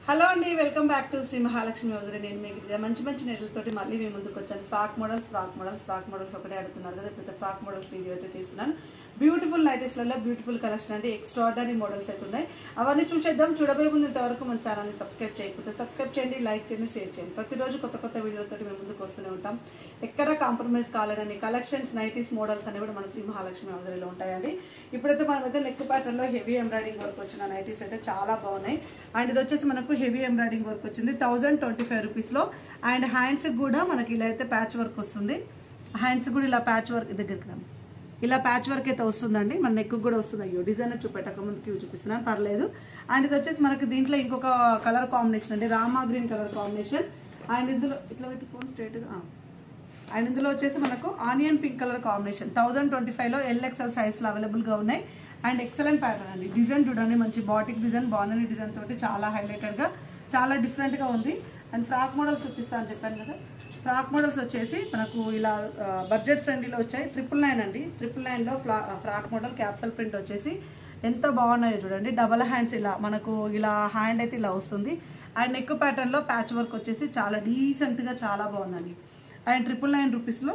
Hello అండి welcome back to Sri Mahalakshmi వదిలి నేను మీకు ఇదే మంచి మంచి నెట్లతోటి మళ్ళీ మీ ముందుకు వచ్చాను frock models frock models frock models ఒకటే అడుగుతున్నారు కదా ఇప్పుడు ఫ్రాక్ మోడల్స్ వీడియో అయితే చేస్తున్నాను బ్యూటిఫుల్ నైటీస్లలో బ్యూటిఫుల్ కలెక్షన్ అంటే ఎక్స్ట్రాడనరీ మోడల్స్ అయితే ఉన్నాయి అవన్నీ చూసేద్దాం చూడబోయే ముందు ఇంతవరకు మన ఛానల్ని సబ్స్క్రైబ్ చేయకపోతే సబ్స్క్రైబ్ చేయండి లైక్ చేయండి షేర్ చేయండి ప్రతిరోజు కొత్త కొత్త వీడియోలతో మేము ముందుకు వస్తూనే ఉంటాం ఎక్కడ కాంప్రమైజ్ కాలేదని కలెక్షన్స్ నైటీస్ మోడల్స్ అనేవి కూడా మన శ్రీ మహాలక్ష్మి వదిలిలో ఉంటాయండి ఇప్పుడైతే మనం అయితే నెక్ ప్యాటర్న్ లో హెవీ ఎంబ్రాయిడింగ్ వర్క్ వచ్చిన నైటీస్ అయితే చాలా బాగున్నాయి అండ్ ఇది వచ్చేసి మనకు హెవీ ఎంబ్రాయిడింగ్ వర్క్ వచ్చింది థౌసండ్ ట్వంటీ ఫైవ్ రూపీస్ లో అండ్ హ్యాండ్స్ కూడా మనకి ఇలా అయితే ప్యాచ్ వర్క్ వస్తుంది హ్యాండ్స్ కూడా ఇలా ప్యాచ్ వర్క్ దగ్గరికి రా. ఇలా ప్యాచ్ వర్క్ అయితే వస్తుందండి మన నెక్ కూడా వస్తుంది అయ్యో డిజైన్ చూపెట్టక ముందుకి ఇవి చూపిస్తున్నాను పర్లేదు అండ్ ఇది వచ్చేసి మనకి దీంట్లో ఇంకొక కలర్ కాంబినేషన్ అండి Rama green colour combination and ఇందులో ఇట్లా పెట్టి ఫోన్ స్ట్రైట్ గా ఆ. అండ్ ఇందులో వచ్చేసి మనకు onion pink colour combination thousand twenty five లో ఎల్ ఎక్స్ఎల్ సైజ్ లో అవైలబుల్ గా ఉన్నాయి అండ్ ఎక్సలెంట్ ప్యాటర్న్ అండి డిజైన్ చూడండి మంచి బాటిక్ డిజైన్ బాగుందని డిజైన్ తోటి చాలా హైలైటెడ్ గా చాలా డిఫరెంట్ గా ఉంది అండ్ ఫ్రాక్ మోడల్స్ చూపిస్తా అని చెప్పాను కదా ఫ్రాక్ మోడల్స్ వచ్చేసి మనకు ఇలా బడ్జెట్ ఫ్రెండ్లీలో వచ్చాయి ట్రిపుల్ నైన్ అండి ట్రిపుల్ నైన్ లో ఫ్లా ఫ్రాక్ మోడల్ క్యాప్సల్ ప్రింట్ వచ్చేసి ఎంత బాగున్నాయో చూడండి డబల్ హ్యాండ్స్ ఇలా మనకు ఇలా హ్యాండ్ అయితే ఇలా వస్తుంది అండ్ నెక్ ప్యాటర్న్ లో ప్యాచ్ వర్క్ వచ్చేసి చాలా డీసెంట్ గా చాలా బాగుందండి అండ్ ట్రిపుల్ నైన్ రూపీస్లో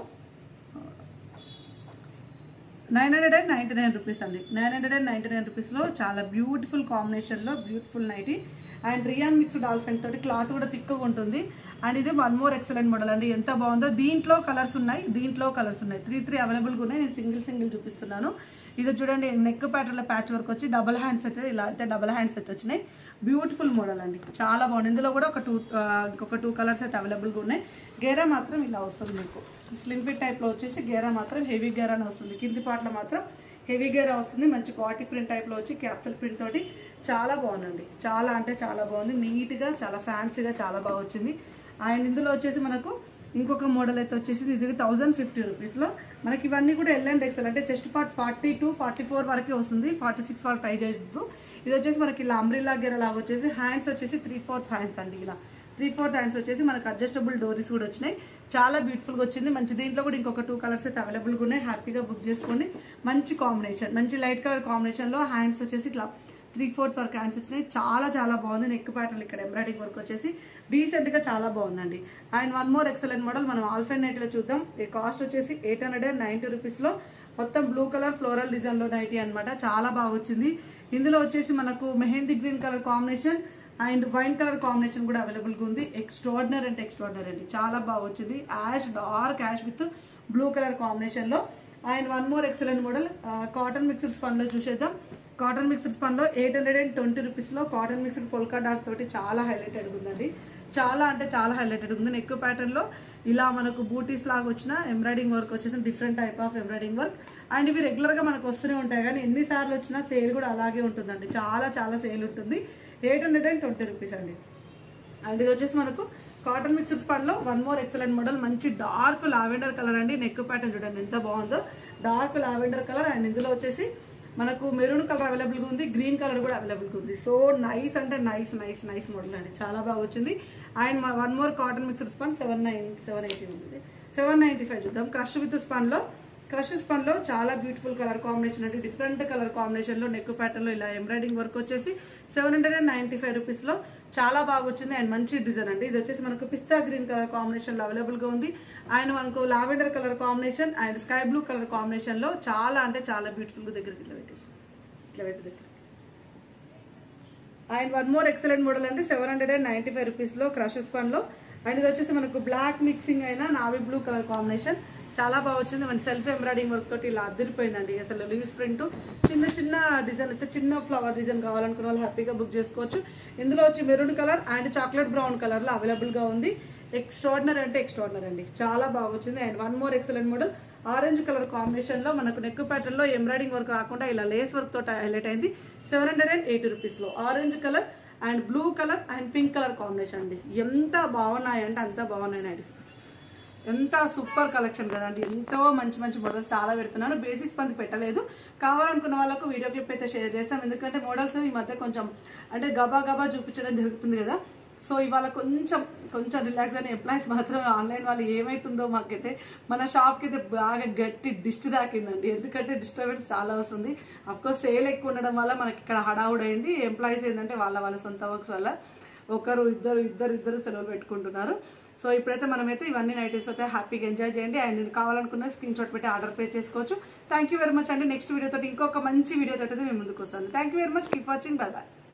nine hundred and ninety nine rupees అండి nine hundred and ninety nine రూపీస్లో చాలా బ్యూటిఫుల్ కాంబినేషన్లో beautiful nighty and rayon mix dolphin తోటి క్లాత్ కూడా తిక్కుగా ఉంటుంది అండ్ ఇది వన్ మోర్ ఎక్సలెంట్ మోడల్ అండి ఎంత బాగుందో దీంట్లో కలర్స్ ఉన్నాయి దీంట్లో కలర్స్ ఉన్నాయి త్రీ త్రీ అవైలబుల్గా ఉన్నాయి నేను సింగిల్ సింగిల్ చూపిస్తున్నాను ఇది చూడండి నెక్ ప్యాటర్న్లో ప్యాచ్ వర్క్ వచ్చి డబల్ హ్యాండ్స్ అయితే ఇలా అయితే డబల్ హ్యాండ్స్ అయితే వచ్చినాయి బ్యూటిఫుల్ మోడల్ అండి చాలా బాగుంది ఇందులో కూడా ఒక టూ ఇంకొక టూ కలర్స్ అయితే అవైలబుల్గా ఉన్నాయి గేరా మాత్రం ఇలా వస్తుంది మీకు స్లిమ్ ఫిట్ టైప్లో వచ్చేసి గేరా మాత్రం హెవీ గేరానే వస్తుంది కింది పాటలో మాత్రం హెవీ గేరా వస్తుంది మంచి బాటి ప్రింట్ టైప్లో వచ్చి క్యాప్సల్ ప్రింట్ తోటి చాలా బాగుందండి చాలా అంటే చాలా బాగుంది నీట్గా చాలా ఫ్యాన్సీగా చాలా బాగా వచ్చింది అండ్ ఇందులో వచ్చేసి మనకు ఇంకొక మోడల్ అయితే వచ్చేసి ఇది థౌజండ్ ఫిఫ్టీ రూపీస్లో మనకి ఇవన్నీ కూడా ఎల్ అండ్ ఎక్సెల్ అంటే chest part forty two forty four వరకే వస్తుంది ఫార్టీ సిక్స్ వరకు ట్రై చేయొద్దు ఇది వచ్చేసి మనకి ఇలా అంబ్రిల్లా గేర లాగా వచ్చేసి హ్యాండ్స్ వచ్చేసి త్రీ ఫోర్త్ హ్యాండ్స్ అండి ఇలా త్రీ ఫోర్త్ హ్యాండ్స్ వచ్చేసి మనకు అడ్జస్టబుల్ డోరీస్ కూడా వచ్చినాయి చాలా బ్యూటిఫుల్గా వచ్చింది మంచి దీంట్లో కూడా ఇంకొక టూ కలర్స్ అయితే అవైలబుల్గా ఉన్నాయి హ్యాపీగా బుక్ చేసుకోండి మంచి కాంబినేషన్ మంచి లైట్ కలర్ కాంబినేషన్లో హ్యాండ్స్ వచ్చేసి ఇట్లా త్రీ ఫోర్త్ వర్క్ హ్యాండ్స్ వచ్చినాయి చాలా చాలా బాగుంది నెక్ ప్యాటర్న్ ఇక్కడ ఎంబ్రాయిడింగ్ వర్క్ వచ్చేసి డీసెంట్ గా చాలా బాగుందండి and one more excellent model మనం ఆల్ఫెన్ నైట్ లో చూద్దాం ఈ కాస్ట్ వచ్చేసి eight hundred and ninety rupees లో మొత్తం బ్లూ కలర్ ఫ్లోరల్ డిజైన్ లో నైటీ అనమాట చాలా బాగా వచ్చింది ఇందులో వచ్చేసి మనకు mehndi green colour combination and wine colour combination కూడా అవైలబుల్ గా ఉంది ఎక్స్ట్రాడినరీ అంటే ఎక్స్ట్రాడినరీ అండి చాలా బాగా వచ్చింది ash dark ash with blue colour combination లో and one more excellent model cotton mixer spun లో చూసేద్దాం కాటన్ మిక్స్డ్ స్పన్ లో eight hundred and twenty rupees లో కాటన్ మిక్స్డ్ పొల్కా డాట్స్ తోటి చాలా హైలైటెడ్ ఉందండి చాలా అంటే చాలా హైలైటెడ్ ఉంది నెక్ ప్యాటర్న్ లో ఇలా మనకు బూటీస్ లాగా వచ్చిన ఎంబ్రాయిడింగ్ వర్క్ వచ్చేసి different type of embroidering work and ఇవి రెగ్యులర్ గా మనకు వస్తూనే ఉంటాయి కానీ ఎన్నిసార్లు వచ్చినా సేల్ కూడా అలాగే ఉంటుందండి చాలా చాలా సేల్ ఉంటుంది eight hundred and twenty rupees అండి అండ్ ఇది వచ్చేసి మనకు కాటన్ మిక్స్డ్ స్పన్ లో వన్ మోర్ ఎక్సలెంట్ మోడల్ మంచి డార్క్ లావెండర్ కలర్ అండి నెక్ ప్యాటర్న్ చూడండి ఎంత బాగుందో డార్క్ లావెండర్ కలర్ అండ్ ఇందులో వచ్చేసి మనకు మెరూన్ కలర్ అవైలబుల్ గా ఉంది గ్రీన్ కలర్ కూడా అవైలబుల్ గా ఉంది సో నైస్ అంటే నైస్ నైస్ నైస్ మోడల్ అండి చాలా బాగా వచ్చింది and one more cotton mixed spun seven nine seven eighty ఉంది సెవెన్ నైన్టీ ఫైవ్ చూద్దాం క్రష్ విత్ స్పన్ లో క్రష్ స్పన్ లో చాలా బ్యూటిఫుల్ కలర్ కాంబినేషన్ అంటే డిఫరెంట్ కలర్ కాంబినేషన్ లో నెక్ ప్యాటర్న్ లో ఇలా ఎంబ్రాయిడింగ్ వర్క్ వచ్చేసి seven hundred and ninety five rupees లో చాలా బాగా వచ్చింది అండ్ మంచి డిజైన్ అండి ఇది వచ్చేసి మనకు పిస్తా గ్రీన్ కలర్ కాంబినేషన్ లో అవైలబుల్ గా ఉంది అండ్ మనకు lavender colour combination and sky blue colour combination లో చాలా అంటే చాలా బ్యూటిఫుల్ గా దగ్గరికి ఇట్లా పెట్టేసి ఇట్లా పెట్టి దగ్గర and one more excellent model అంటే seven hundred and ninety five rupees లో క్రష్ స్పన్ లో అండ్ ఇది వచ్చేసి మనకు బ్లాక్ మిక్సింగ్ అయినా నావీ బ్లూ కలర్ కాంబినేషన్ చాలా బాగా వచ్చింది మన సెల్ఫ్ ఎంబ్రాయిడింగ్ వర్క్ తోటి ఇలా అదిరిపోయిందండి అసలు లీవ్స్ ప్రింట్ చిన్న చిన్న డిజైన్ అయితే చిన్న ఫ్లవర్ డిజైన్ కావాలనుకున్న వాళ్ళు హ్యాపీగా బుక్ చేసుకోవచ్చు ఇందులో వచ్చి maroon colour and chocolate brown colour లో అవైలబుల్ గా ఉంది ఎక్స్ట్రాడినరీ అంటే ఎక్స్ట్రాడినరీ అండి చాలా బాగా వచ్చింది and one more excellent model orange colour combination లో మనకు నెక్ ప్యాటర్న్ లో ఎంబ్రాయిడింగ్ వర్క్ రాకుండా ఇలా లేస్ వర్క్ తోటి హైలైట్ అయింది seven hundred and eighty rupees లో orange colour and blue colour and pink colour combination అండి ఎంత బాగున్నాయి అంటే అంత బాగున్నాయి నైటీస్ ఎంత సూపర్ కలెక్షన్ కదండి ఎంతో మంచి మంచి మోడల్స్ చాలా పెడుతున్నాను బేసిక్స్ మంది పెట్టలేదు కావాలనుకున్న వాళ్ళకు వీడియో క్లిప్ అయితే షేర్ చేస్తాం ఎందుకంటే మోడల్స్ ఈ మధ్య కొంచెం అంటే గబా గబా చూపించడం జరుగుతుంది కదా సో ఇవాళ కొంచెం కొంచెం రిలాక్స్ అయిన ఎంప్లాయీస్ మాత్రం ఆన్లైన్ వాళ్ళు ఏమైతుందో మాకైతే మన షాప్కి అయితే బాగా గట్టి డిస్ట్ దాకిందండి ఎందుకంటే డిస్టర్బెన్స్ చాలా వస్తుంది అఫ్కోర్స్ సేల్ ఎక్కువ ఉండడం వల్ల మనకి ఇక్కడ హడావుడ్ అయింది ఎంప్లాయీస్ ఏంటంటే వాళ్ళ వాళ్ళ సొంత వర్క్స్ వల్ల ఒకరు ఇద్దరు ఇద్దరు ఇద్దరు సెలవులు పెట్టుకుంటున్నారు సో ఇప్పుడైతే మనమైతే ఇవన్నీ నైటీస్ అయితే హ్యాపీగా ఎంజాయ్ చేయండి అండ్ నేను కావాలనుకున్న స్క్రీన్ షాట్ పెట్టి ఆర్డర్ పే చేసుకోవచ్చు థ్యాంక్ యూ వెరీ మచ్ అండి నెక్స్ట్ వీడియో తోటి ఇంకొక మంచి వీడియో తోటి అయితే మేము ముందుకు వస్తాను thank you very much keep watching bye bye